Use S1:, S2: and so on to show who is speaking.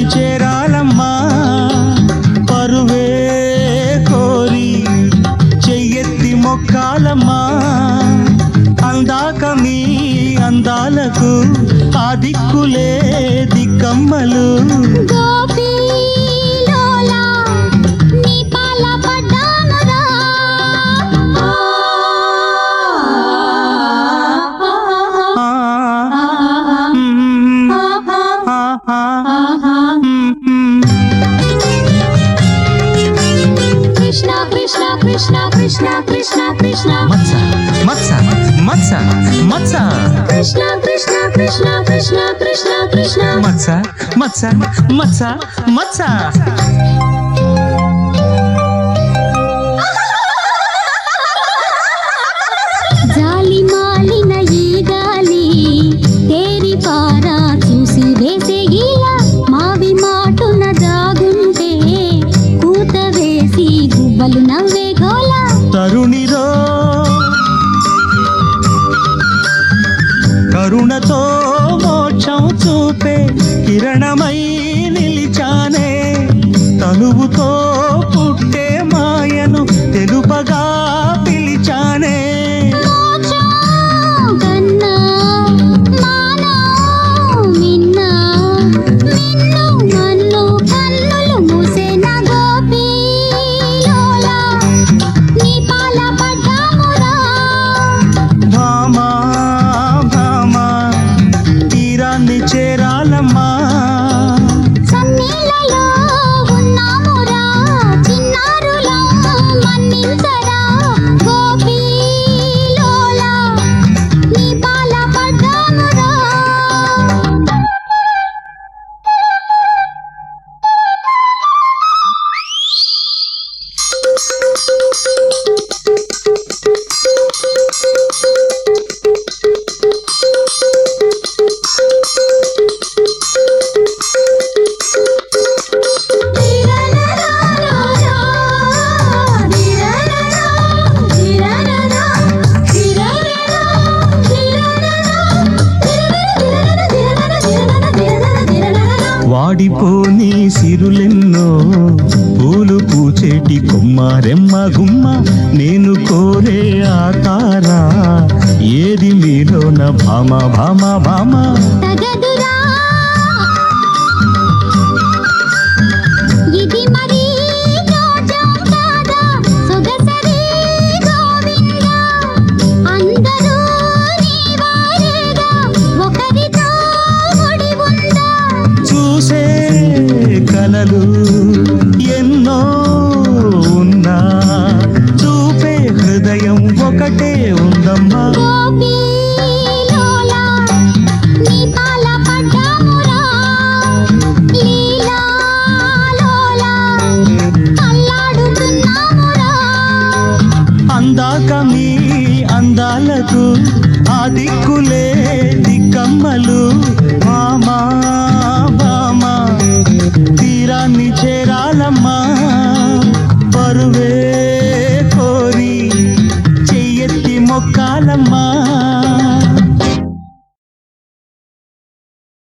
S1: చేరాలమ్మా పరువే కోరి చెయ్యెత్తి మొక్కాలమ్మా అందాక మీ అందాలకు ఆ దిక్కులే దిక్కమ్మలు
S2: గోపీలోలా నీ పాల పడ్డానురా
S1: ఆ, మ్మ్, ఆ, ఆ, మ్మ్.
S2: కృష్ణ కృష్ణ కృష్ణ కృష్ణ కృష్ణ కృష్ణ
S1: మత్స మత్స మత్స మత్స
S2: కృష్ణ కృష్ణ కృష్ణ కృష్ణ కృష్ణ కృష్ణ
S1: మత్స మత్స మత్స మత్స
S2: జాలి మాలిన ఈ గాలి తేరి పారా చూసి వేసే గీల మావి మాటున దాగుంటే కూత వేసి గువ్వలు నవ్వే గోల
S1: తరుణిరో కరుణతో మోక్షం చూపే కిరణమై నిలిచానే తనువుతో పుట్టే మాయను తెలుపగా పిలిచానే
S2: మోక్షం కన్నా మానో మిన్న మిన్ను మన్ను కన్నులు మూసేన గోపీలోలా నీ పాల పడ్డామురా
S1: భామా భామా తీరాన్ని చేరాలమ్మా
S2: సన్నీలలో ఉన్నామురా చిన్నారులం మన్నించరా గోపీలోలా నీ పాల పడ్డామురా
S1: వాడిపోని సిరులెన్నో పూలు పూచేటి కొమ్మారెమ్మ గుమ్మ నేను కోరే ఆకారా ఏది మీలోన భామ భామ భామ
S2: తగదురా ఇది మరి జోజం కాదా సొగసరి గోవింద అందరూ నీ వారేగా ఒకరితో ముడి ఉందా
S1: చూసే కలలు ఎన్నో ఉన్నా చూపే హృదయం ఒకటే ఉందమ్మా
S2: గోపీలోలా నీ పాల పడ్డామురా లీలాలోలా అల్లాడుతున్నామురా
S1: అందాక మీ అందాలకు ఆ దిక్కులే